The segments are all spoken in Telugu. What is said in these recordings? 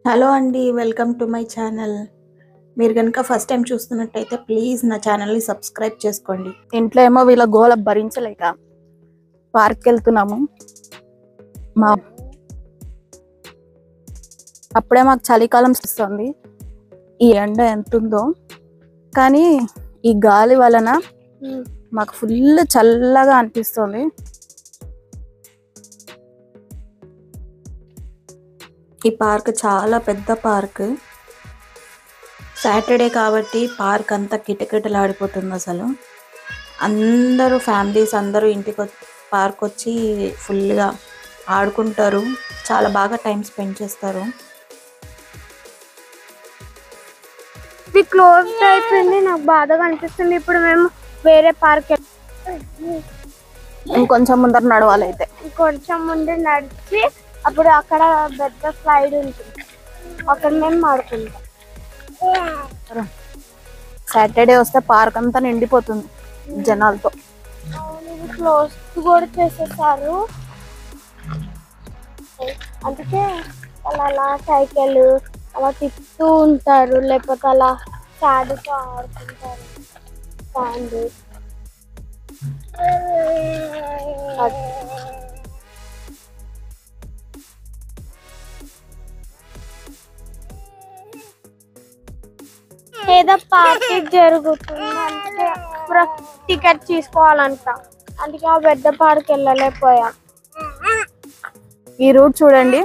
హలో అండి వెల్కమ్ టు మై ఛానల్ మీరు కనుక ఫస్ట్ టైం చూస్తున్నట్టయితే ప్లీజ్ నా ఛానల్ని సబ్స్క్రైబ్ చేసుకోండి ఇంట్లో ఏమో వీళ్ళ గోల భరించలేక పార్క్ వెళ్తున్నాము మా అప్పుడే మాకు చలికాలం వస్తుంది ఈ ఎండ ఎంత ఉందో కానీ ఈ గాలి వలన మాకు ఫుల్ చల్లగా అనిపిస్తుంది ఈ పార్క్ చాలా పెద్ద పార్క్ సాటర్డే కాబట్టి పార్క్ అంతా కిటకిటలాడిపోతుంది అసలు అందరూ ఫ్యామిలీస్ అందరూ ఇంటికి వచ్చి పార్క్ వచ్చి ఫుల్గా ఆడుకుంటారు చాలా బాగా టైం స్పెండ్ చేస్తారు ఇది క్లోజ్ అయిపోయింది నాకు బాధగా అనిపిస్తుంది ఇప్పుడు మేము వేరే పార్క్ ఇంకొంచెం ముందర నడవాలి అయితే కొంచెం ముందు నడిచి అప్పుడు అక్కడ పెద్ద స్లైడ్ ఉంటుంది అక్కడ మేము ఆడుకుంటాం సాటర్డే వస్తే పార్క్ అంతా నిండిపోతుంది జనాలతో ఇది క్లోజ్ కూడా చేసేసారు అందుకే వాళ్ళు అలా సైకిల్ అలా తిప్పుతూ ఉంటారు లేకపోతే అలా సాడుతో ఆడుకుంటారు సాండ్ ఏదో పార్టీ జరుగుతుంది అందుకే టికెట్ తీసుకోవాలంట అందుకే ఆ పెద్ద పార్క్ వెళ్ళలేకపోయా ఈ రూట్ చూడండి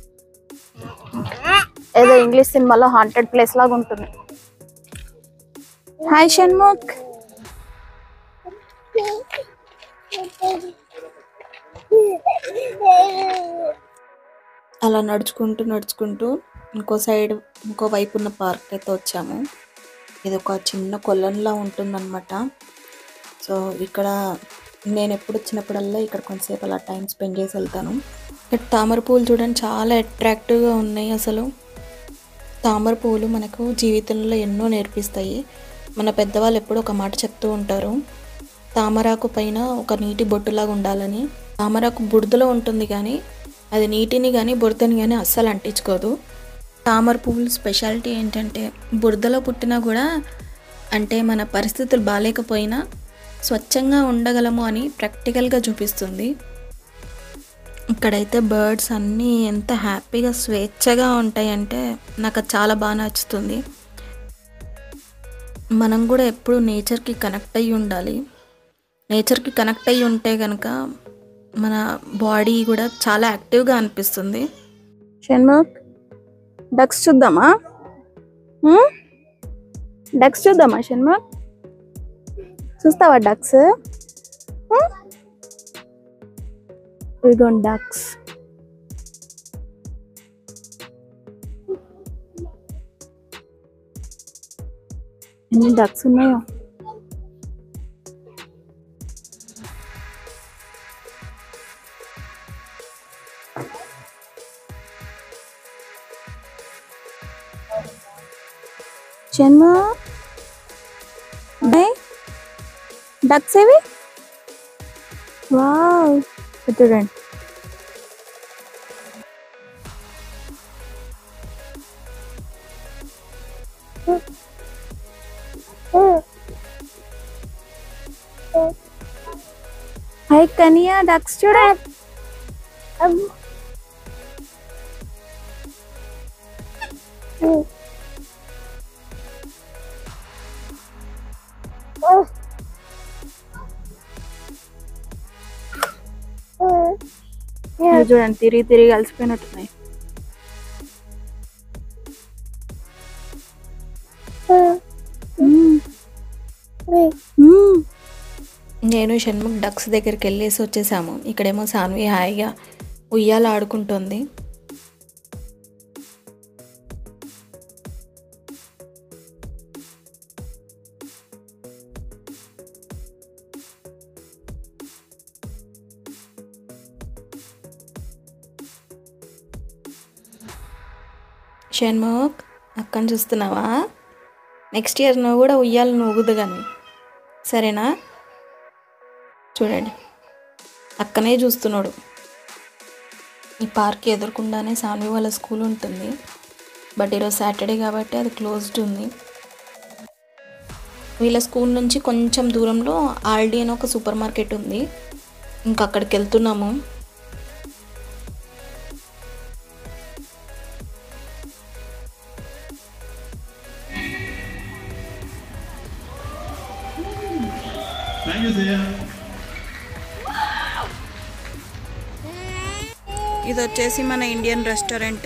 ఏదో ఇంగ్లీష్ సినిమాలో హాంటెడ్ ప్లేస్ లాగా ఉంటుంది హాయ్ షణ్ముఖ్ అలా నడుచుకుంటూ నడుచుకుంటూ ఇంకో సైడ్ ఇంకో వైపు ఉన్న పార్క్ అయితే వచ్చాము ఇది ఒక చిన్న కొలంలా ఉంటుందన్నమాట సో ఇక్కడ నేను ఎప్పుడు వచ్చినప్పుడల్లా ఇక్కడ కొంతసేపు అలా టైం స్పెండ్ చేసి వెళ్తాను ఇక్కడ తామర పువ్వులు చూడండి చాలా అట్రాక్టివ్గా ఉన్నాయి అసలు తామర పువ్వులు మనకు జీవితంలో ఎన్నో నేర్పిస్తాయి మన పెద్దవాళ్ళు ఎప్పుడూ ఒక మాట చెప్తూ ఉంటారు తామరాకు పైన ఒక నీటి బొట్టులాగా ఉండాలని తామరాకు బురదలో ఉంటుంది కానీ అది నీటిని కానీ బురదని కానీ అస్సలు అంటించుకోదు తామర పువ్వుల స్పెషాలిటీ ఏంటంటే బురదలో పుట్టినా కూడా అంటే మన పరిస్థితులు బాగాలేకపోయినా స్వచ్ఛంగా ఉండగలము అని ప్రాక్టికల్గా చూపిస్తుంది ఇక్కడైతే బర్డ్స్ అన్నీ ఎంత హ్యాపీగా స్వేచ్ఛగా ఉంటాయంటే నాకు అది చాలా బాగా నచ్చుతుంది మనం కూడా ఎప్పుడు నేచర్కి కనెక్ట్ అయ్యి ఉండాలి నేచర్కి కనెక్ట్ అయ్యి ఉంటే కనుక మన బాడీ కూడా చాలా యాక్టివ్గా అనిపిస్తుంది షణ్ముఖ్ డక్స్ చూద్దామా డక్స్ చూద్దామా షణ్ముఖ్ చూస్తావా డక్స్ ఇదిగోండి డక్స్ ఎన్ని డక్స్ ఉన్నాయో జన్మ డక్స్ ఏవి వావ్ ఇది చూడండి హాయ్ కనియా డక్స్ చూడండి ఇవి చూడండి తిరిగి తిరిగి అలసిపోయినట్టున్నాయి మ్మ్. మ్మ్. నేను షణ్ముఖ్ డక్స్ దగ్గరికి వెళ్ళేసి వచ్చేసాము ఇక్కడేమో సాన్వి హాయిగా ఉయ్యాల ఆడుకుంటుంది షణ్ముఖ్ అక్కని చూస్తున్నావా నెక్స్ట్ ఇయర్ నువ్వు కూడా ఉయ్యాల నూగుదు కానీ సరేనా చూడండి అక్కనే చూస్తున్నాడు ఈ పార్క్ ఎదురకుండానే సాన్వి వాళ్ళ స్కూల్ ఉంటుంది బట్ ఈరోజు సాటర్డే కాబట్టి అది క్లోజ్డ్ ఉంది వీళ్ళ స్కూల్ నుంచి కొంచెం దూరంలో ఆల్డీ అని ఒక సూపర్ మార్కెట్ ఉంది ఇంకా అక్కడికి వెళ్తున్నాము Thank you, Zia. ఇది వచ్చేసి మన ఇండియన్ రెస్టారెంట్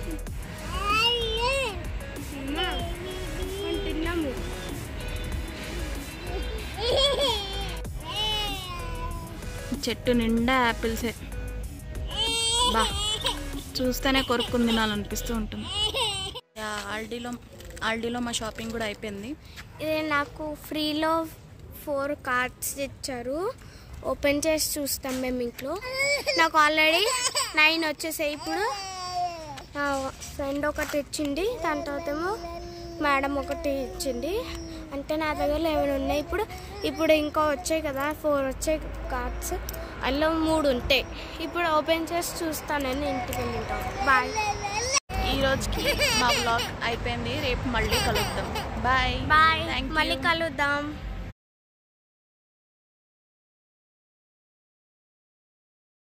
చెట్టు నిండా యాపిల్సే బా చూస్తేనే కొరుక్కుని తినాలనిపిస్తూ ఉంటుంది యా, ఆల్డీలో ఆల్డీలో మా షాపింగ్ కూడా అయిపోయింది ఇది నాకు ఫ్రీలో ఫోర్ కార్డ్స్ ఇచ్చారు ఓపెన్ చేసి చూస్తాం మేము ఇంట్లో నాకు ఆల్రెడీ నైన్ వచ్చేసాయి ఇప్పుడు నా ఫ్రెండ్ ఒకటి ఇచ్చింది దాని తర్వాత ఏమో మేడం ఒకటి ఇచ్చింది అంటే నా దగ్గర లెవెన్ ఉన్నాయి ఇప్పుడు ఇప్పుడు ఇంకా వచ్చాయి కదా ఫోర్ వచ్చాయి కార్డ్స్ అందులో మూడు ఉంటాయి ఇప్పుడు ఓపెన్ చేసి చూస్తానని ఇంటికి వెళ్ళింటాను బాయ్ ఈ రోజుకి మా బ్లాగ్ అయిపోయింది రేపు మళ్ళీ కలుద్దాం బాయ్ బాయ్ Thank you. మళ్ళీ కలుద్దాం